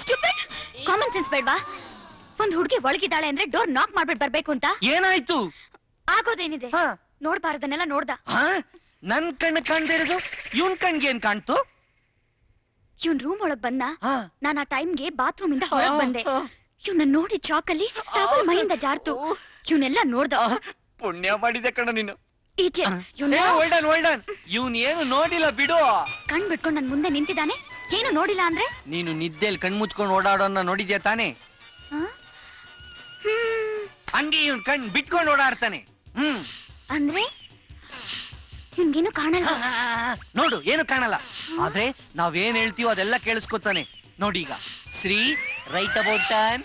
Stupid common sense ಬೇಡ್ವಾ ಒಂದ್ ಹುಡುಗಿ ಒಳಗಿದ್ದಾಳೆ ಅಂದ್ರೆ ಡೋರ್ ನಾಕ್ ಮಾಡ್ಬಿಟ್ ಬರ್ಬೇಕು ಅಂತ ಏನಾಯ್ತು ಆಗೋದೇನಿದೆ ಹಾ. ನೋಡ್ಬಾರ್ದನ್ನೆಲ್ಲ ನೋಡ್ದ ಹಾ ನನ್ ಕಣ್ಣು ಕಾಣ್ದೇ ಇರೋದು ಇವನ್ ಕಣ್ಗೆ ಏನ್ ಕಾಣ್ತು ಇವ್ನ್ ರೂಮ್ ಒಳಗ್ ಬಂದ ಹಾ. ನಾನ್ ಆ ಟೈಮ್ಗೆ ಬಾತ್ರೂಮ್ ಇಂದ ಹೊರಗ್ ಹಾ, ಬಂದೆ ಹಾ. ಇವ್ನ ನೋಡಿ ಚಾಕಲ್ಲಿ ಟವಲ್ ಮೈಯಿಂದ ಜಾರ್ತು ಇವ್ನೆಲ್ಲ ನೋಡ್ದ ಆ, ಪುಣ್ಯ ಮಾಡಿದೆ ಕಣ ನೀನು Idiot. ಇವ್ನ ಓಲ್ಡನ್ ಓಲ್ಡನ್ ಇವನ್ ಏನು ನೋಡಿಲ್ಲ ಬಿಡು ಕಣ್ ಬಿಟ್ಕೊಂಡ್ ನನ್ ಮುಂದೆ ನಿಂತಿದ್ದಾನೆ ಏನು ನೋಡಿಲ್ಲ ಅಂದ್ರೆ ನೀನು ನಿದ್ದೆಲ್ ಕಣ್ ಮುಚ್ಕೊಂಡು ಓಡಾಡೋನ್ನ ನೋಡಿದ್ಯಾ ತಾನೇ ಹಾ? ಹ್ಮ್. ಹಂಗೆ ಇವನ್ ಕಣ್ ಬಿಟ್ಕೊಂಡು ಓಡಾಡ್ತಾನೆ ಹ್ಮ್ ಅಂದ್ರೆ ಇವ್ನ್ಗೇನು ಕಾಣಲ್ಲ ನೋಡು ಏನು ಕಾಣಲ್ಲ ಆದ್ರೆ ನಾವೇನ್ ಹೇಳ್ತೀವೋ ಅದೆಲ್ಲ ಕೇಳಿಸ್ಕೊತಾನೆ ನೋಡಿ ಈಗ Shri right about turn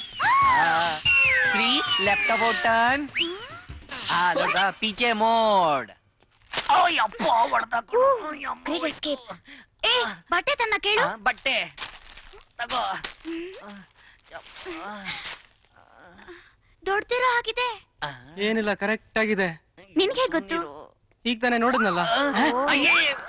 Shri left about turn ಪೀಚೆ ಮೋಡ್ ಅಯ್ಯಪ್ಪ ಹೊಡ್ದ ಕಣೋ, ಅಯ್ಯಮ್ಮ. ಗ್ರೇಟ್ ಎಸ್ಕೇಪ್ ಏ ಬಟ್ಟೆ ತನ್ನ ಕೇಳು ಆ, ಬಟ್ಟೆ ತಗೋ ದೊಡ್ಡದಿರೋ ಹಾಗಿದೆ ಏನಿಲ್ಲ ಕರೆಕ್ಟ್ ಆಗಿದೆ ನಿನ್ಗೆ ಗೊತ್ತು ಈಗ ತಾನೇ ನೋಡಿದ್ನಲ್ಲ ಅಯ್ಯೇ